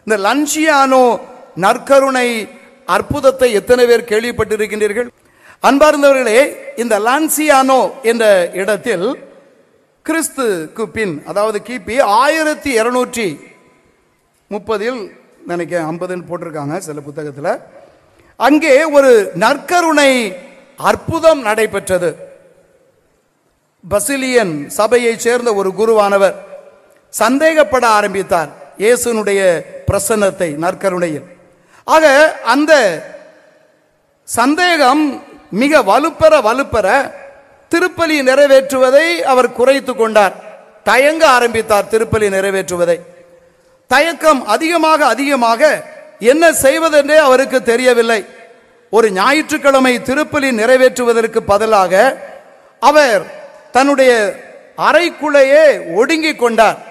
இந்த லன்சியானோ நற்கருணை அற்புதத்தை எத்தனை பேர் கேள்விப்பட்டிருக்கின்றீர்கள் அன்பார்ந்தவர்களே இந்த லான்சியானோ என்ற இடத்தில் கிறிஸ்துக்கு பின் அதாவது கிபி ஆயிரத்தி இருநூற்றி முப்பதில் நினைக்கிறேன் ஐம்பதுன்னு போட்டிருக்காங்க சில புத்தகத்தில் அங்கே ஒரு நற்கருணை அற்புதம் நடைபெற்றது பசிலியன் சபையைச் சேர்ந்த ஒரு குருவானவர் சந்தேகப்பட ஆரம்பித்தார் இயேசுனுடைய பிரசன்னத்தை நற்கருணையில் ஆக அந்த சந்தேகம் மிக வலுப்பெற வலுப்பெற திருப்பலி நிறைவேற்றுவதை அவர் குறைத்து கொண்டார் தயங்க ஆரம்பித்தார் திருப்பலி நிறைவேற்றுவதை தயக்கம் அதிகமாக அதிகமாக என்ன செய்வதென்றே அவருக்கு தெரியவில்லை ஒரு ஞாயிற்றுக்கிழமை திருப்பலி நிறைவேற்றுவதற்கு பதிலாக அவர் தன்னுடைய அறைக்குள்ளேயே ஒடுங்கிக் கொண்டார்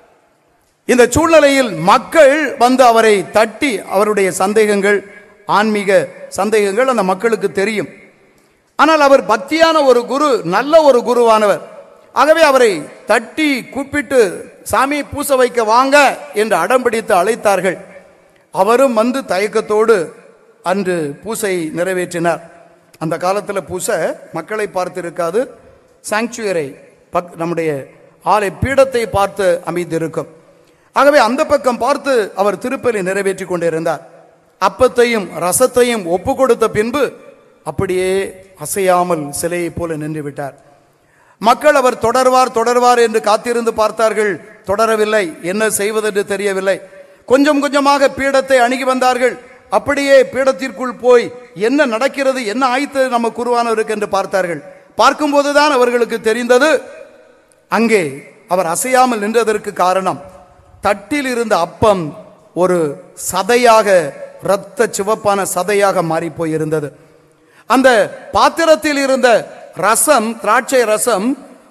இந்த சூழ்நிலையில் மக்கள் வந்து அவரை தட்டி அவருடைய சந்தேகங்கள் ஆன்மீக சந்தேகங்கள் அந்த மக்களுக்கு தெரியும் ஆனால் அவர் பக்தியான ஒரு குரு நல்ல ஒரு குருவானவர் ஆகவே அவரை தட்டி கூப்பிட்டு சாமி பூச வைக்க வாங்க என்று அடம்பிடித்து அழைத்தார்கள் அவரும் வந்து தயக்கத்தோடு அன்று பூசை நிறைவேற்றினார் அந்த காலத்தில் பூசை மக்களை பார்த்து இருக்காது சாங்சுவரை பக் நம்முடைய ஆலை பீடத்தை பார்த்து அமைந்திருக்கும் ஆகவே அந்த பக்கம் பார்த்து அவர் திருப்பலி நிறைவேற்றி கொண்டிருந்தார் அப்பத்தையும் ரசத்தையும் ஒப்பு கொடுத்த பின்பு அப்படியே அசையாமல் சிலையைப் போல நின்று விட்டார் மக்கள் அவர் தொடர்வார் தொடர்வார் என்று காத்திருந்து பார்த்தார்கள் தொடரவில்லை என்ன செய்வதென்று தெரியவில்லை கொஞ்சம் கொஞ்சமாக பீடத்தை அணுகி வந்தார்கள் அப்படியே பீடத்திற்குள் போய் என்ன நடக்கிறது என்ன ஆயித்து நம்ம குருவானவருக்கு என்று பார்த்தார்கள் பார்க்கும்போதுதான் அவர்களுக்கு தெரிந்தது அங்கே அவர் அசையாமல் நின்றதற்கு காரணம் தட்டில் இருந்த அப்பம் ஒரு சதையாக இரத்த சிவப்பான சதையாக மாறி போயிருந்தது அந்த பாத்திரத்தில் இருந்த ரசம் திராட்சை ரசம்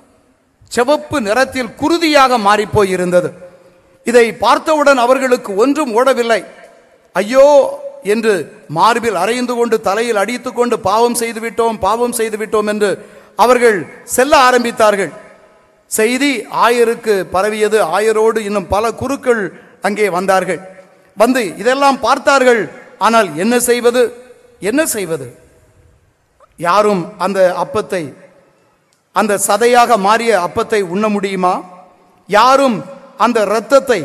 சிவப்பு நிறத்தில் குருதியாக மாறி போயிருந்தது இதை பார்த்தவுடன் அவர்களுக்கு ஒன்றும் ஓடவில்லை ஐயோ என்று மார்பில் அறைந்து கொண்டு தலையில் அடித்துக் கொண்டு பாவம் செய்து விட்டோம் பாவம் செய்து விட்டோம் என்று அவர்கள் செல்ல ஆரம்பித்தார்கள் செய்தி ஆயருக்கு பரவியது ஆயரோடு இன்னும் பல குருக்கள் அங்கே வந்தார்கள் வந்து இதெல்லாம் பார்த்தார்கள் ஆனால் என்ன செய்வது என்ன செய்வது யாரும் அந்த அப்பத்தை அந்த சதையாக மாறிய அப்பத்தை உண்ண முடியுமா யாரும் அந்த இரத்தத்தை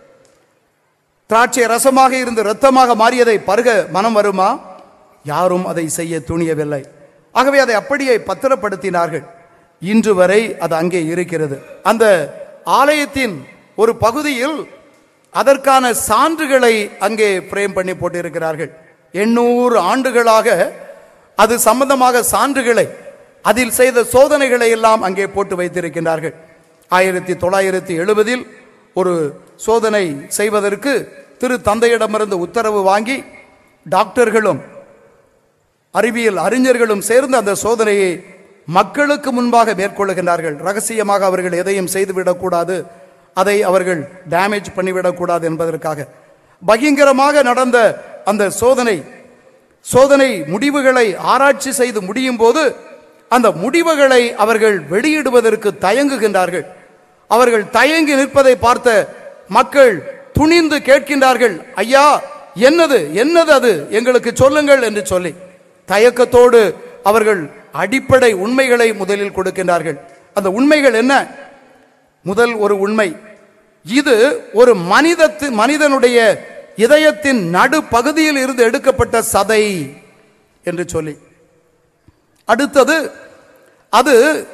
திராட்சை ரசமாக இருந்து இரத்தமாக மாறியதை பருக மனம் வருமா யாரும் அதை செய்ய துணியவில்லை ஆகவே அதை அப்படியே பத்திரப்படுத்தினார்கள் இன்று வரை அது அங்கே இருக்கிறது அந்த ஆலயத்தின் ஒரு பகுதியில் அதற்கான சான்றுகளை அங்கே பிரேம் பண்ணி போட்டிருக்கிறார்கள் எண்ணூறு ஆண்டுகளாக அது சம்பந்தமாக சான்றுகளை அதில் செய்த சோதனைகளை எல்லாம் அங்கே போட்டு வைத்திருக்கின்றார்கள் ஆயிரத்தி தொள்ளாயிரத்தி எழுபதில் ஒரு சோதனை செய்வதற்கு திரு தந்தையிடமிருந்து உத்தரவு வாங்கி டாக்டர்களும் அறிவியல் அறிஞர்களும் சேர்ந்து அந்த சோதனையை மக்களுக்கு முன்பாக மேற்கொள்ளுகின்றார்கள் ரகசியமாக அவர்கள் எதையும் செய்துவிடக்கூடாது அதை அவர்கள் டேமேஜ் பண்ணிவிடக்கூடாது என்பதற்காக பகிங்கரமாக நடந்த அந்த சோதனை சோதனை முடிவுகளை ஆராய்ச்சி செய்து முடியும் போது அந்த முடிவுகளை அவர்கள் வெளியிடுவதற்கு தயங்குகின்றார்கள் அவர்கள் தயங்கி நிற்பதை பார்த்த மக்கள் துணிந்து கேட்கின்றார்கள் ஐயா என்னது என்னது அது எங்களுக்கு சொல்லுங்கள் என்று சொல்லி தயக்கத்தோடு அவர்கள் அடிப்படை உண்மைகளை முதலில் கொடுக்கின்றார்கள் அந்த உண்மைகள் என்ன முதல் ஒரு உண்மை இது ஒரு மனிதத்து மனிதனுடைய இதயத்தின் நடு பகுதியில் இருந்து எடுக்கப்பட்ட சதை என்று சொல்லி அடுத்தது அது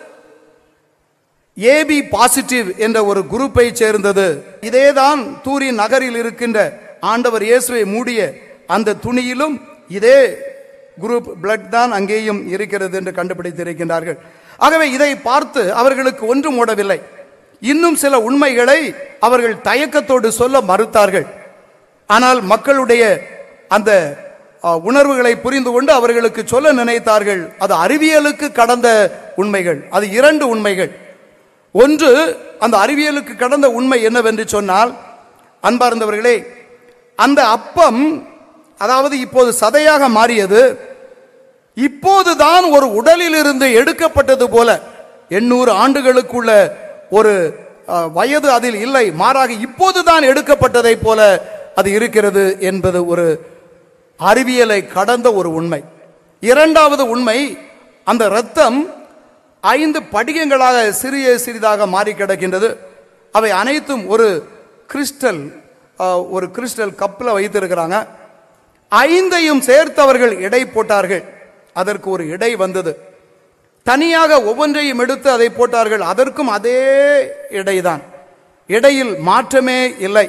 ஏபி பாசிட்டிவ் என்ற ஒரு குரூப்பை சேர்ந்தது இதேதான் தூரி நகரில் இருக்கின்ற ஆண்டவர் இயேசுவை மூடிய அந்த துணியிலும் இதே குரூப் பிளட் தான் அங்கேயும் இருக்கிறது என்று கண்டுபிடித்திருக்கின்றார்கள் ஆகவே இதை பார்த்து அவர்களுக்கு ஒன்றும் ஓடவில்லை இன்னும் சில உண்மைகளை அவர்கள் தயக்கத்தோடு சொல்ல மறுத்தார்கள் ஆனால் மக்களுடைய அந்த அ, உணர்வுகளை புரிந்து கொண்டு அவர்களுக்கு சொல்ல நினைத்தார்கள் அது அறிவியலுக்கு கடந்த உண்மைகள் அது இரண்டு உண்மைகள் ஒன்று அந்த அறிவியலுக்கு கடந்த உண்மை என்னவென்று சொன்னால் அன்பார்ந்தவர்களே அந்த அப்பம் அதாவது இப்போது சதையாக மாறியது இப்போதுதான் ஒரு உடலில் இருந்து எடுக்கப்பட்டது போல எண்ணூறு ஆண்டுகளுக்குள்ள ஒரு அஹ், வயது அதில் இல்லை மாறாக இப்போதுதான் எடுக்கப்பட்டதை போல அது இருக்கிறது என்பது ஒரு அறிவியலை கடந்த ஒரு உண்மை இரண்டாவது உண்மை அந்த இரத்தம் ஐந்து படிகங்களாக சிறிய சிறிதாக மாறி கிடக்கின்றது அவை அனைத்தும் ஒரு கிறிஸ்டல் அஹ், ஒரு கிறிஸ்டல் கப்பில் வைத்திருக்கிறாங்க ஐந்தையும் சேர்த்தவர்கள் எடை போட்டார்கள் அதற்கு ஒரு எடை வந்தது தனியாக ஒவ்வொன்றையும் எடுத்து அதை போட்டார்கள் அதற்கும் அதே எடைதான் எடையில் மாற்றமே இல்லை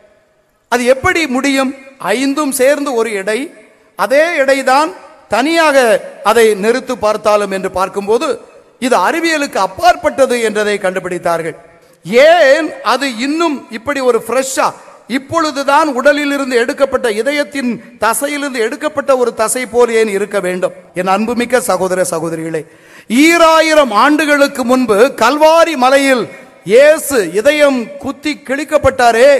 அது எப்படி முடியும் ஐந்தும் சேர்ந்து ஒரு எடை அதே எடைதான் தனியாக அதை நிறுத்து பார்த்தாலும் என்று பார்க்கும்போது இது அறிவியலுக்கு அப்பாற்பட்டது என்றதை கண்டுபிடித்தார்கள் ஏன் அது இன்னும் இப்படி ஒரு ஃப்ரெஷ்ஷா இப்பொழுதுதான் உடலில் இருந்து எடுக்கப்பட்ட இதயத்தின் தசையிலிருந்து எடுக்கப்பட்ட ஒரு தசை போல் ஏன் இருக்க வேண்டும் என் அன்புமிக்க சகோதர சகோதரிகளே ஈராயிரம் ஆண்டுகளுக்கு முன்பு கல்வாரி மலையில் இயேசு இதயம் குத்தி கிழிக்கப்பட்டாரே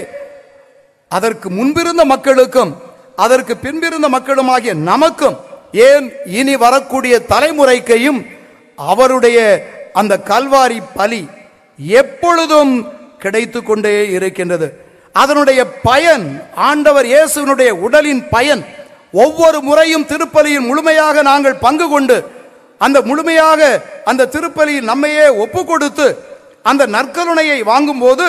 அதற்கு முன்பிருந்த மக்களுக்கும் அதற்கு பின்பிருந்த மக்களுமாகிய நமக்கும் ஏன் இனி வரக்கூடிய தலைமுறைக்கையும் அவருடைய அந்த கல்வாரி பலி எப்பொழுதும் கிடைத்து கொண்டே இருக்கின்றது அதனுடைய பயன் ஆண்டவர் இயேசுவினுடைய உடலின் பயன் ஒவ்வொரு முறையும் திருப்பலியில் முழுமையாக நாங்கள் பங்கு கொண்டு அந்த முழுமையாக அந்த திருப்பலியில் நம்மையே ஒப்பு கொடுத்து அந்த நற்கருணையை வாங்கும்போது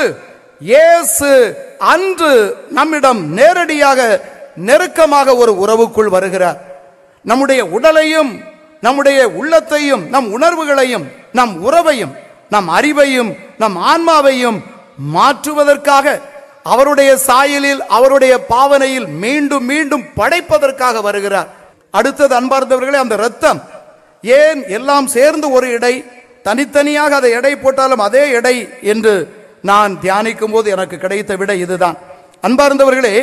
இயேசு அன்று நம்மிடம் நேரடியாக நெருக்கமாக ஒரு உறவுக்குள் வருகிறார் நம்முடைய உடலையும் நம்முடைய உள்ளத்தையும் நம் உணர்வுகளையும் நம் உறவையும் நம் அறிவையும் நம் ஆன்மாவையும் மாற்றுவதற்காக அவருடைய சாயலில் அவருடைய பாவனையில் மீண்டும் மீண்டும் படைப்பதற்காக வருகிறார் அடுத்தது அன்பார்ந்தவர்களே அந்த இரத்தம் ஏன் எல்லாம் சேர்ந்து ஒரு எடை தனித்தனியாக அதை எடை போட்டாலும் அதே எடை என்று நான் தியானிக்கும் போது எனக்கு கிடைத்த விடை இதுதான் அன்பார்ந்தவர்களே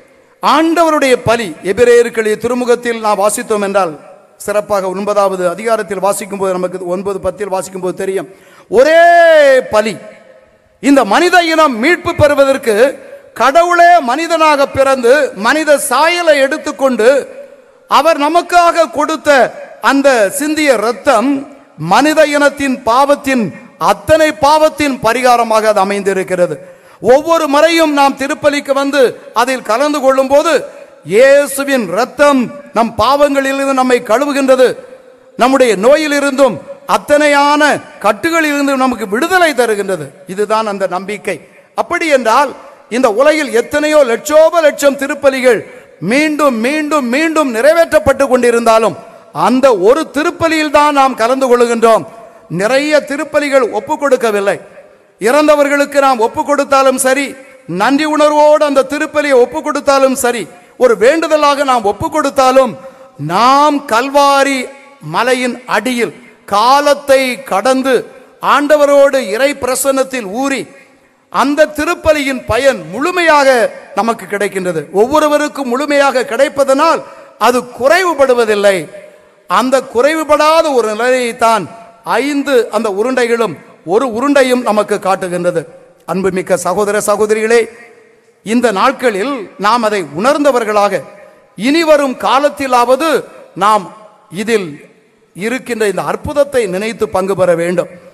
ஆண்டவருடைய பலி எபிரேயர்களே திருமுகத்தில் நான் வாசித்தோம் என்றால் சிறப்பாக ஒன்பதாவது அதிகாரத்தில் வாசிக்கும் போது நமக்கு ஒன்பது பத்தில் வாசிக்கும் போது தெரியும் ஒரே பலி இந்த மனித இனம் மீட்பு பெறுவதற்கு கடவுளே மனிதனாக பிறந்து மனித சாயலை எடுத்துக்கொண்டு அவர் நமக்காக கொடுத்த அந்த சிந்திய ரத்தம் மனித இனத்தின் பாவத்தின் அத்தனை பாவத்தின் பரிகாரமாக அது அமைந்திருக்கிறது ஒவ்வொரு முறையும் நாம் திருப்பலிக்கு வந்து அதில் கலந்து கொள்ளும் போது இயேசுவின் ரத்தம் நம் பாவங்களிலிருந்து நம்மை கழுவுகின்றது நம்முடைய நோயிலிருந்தும் அத்தனையான கட்டுகளிலிருந்தும் நமக்கு விடுதலை தருகின்றது இதுதான் அந்த நம்பிக்கை அப்படி என்றால் இந்த உலகில் எத்தனையோ லட்சோப லட்சம் திருப்பலிகள் மீண்டும் மீண்டும் மீண்டும் நிறைவேற்றப்பட்டு கொண்டிருந்தாலும் அந்த ஒரு திருப்பலியில் தான் நாம் கலந்து கொள்கின்றோம் நிறைய திருப்பலிகள் ஒப்பு கொடுக்கவில்லை இறந்தவர்களுக்கு நாம் ஒப்பு கொடுத்தாலும் சரி நன்றி உணர்வோடு அந்த திருப்பலியை ஒப்பு கொடுத்தாலும் சரி ஒரு வேண்டுதலாக நாம் ஒப்பு கொடுத்தாலும் நாம் கல்வாரி மலையின் அடியில் காலத்தை கடந்து ஆண்டவரோடு இறை பிரசன்னத்தில் ஊறி அந்த திருப்பலியின் பயன் முழுமையாக நமக்கு கிடைக்கின்றது ஒவ்வொருவருக்கும் முழுமையாக கிடைப்பதனால் அது குறைவுபடுவதில்லை அந்த குறைவுபடாத ஒரு நிலையைத்தான் ஐந்து அந்த உருண்டைகளும் ஒரு உருண்டையும் நமக்கு காட்டுகின்றது அன்புமிக்க சகோதர சகோதரிகளே இந்த நாட்களில் நாம் அதை உணர்ந்தவர்களாக இனி வரும் காலத்திலாவது நாம் இதில் இருக்கின்ற இந்த அற்புதத்தை நினைத்து பங்கு பெற வேண்டும்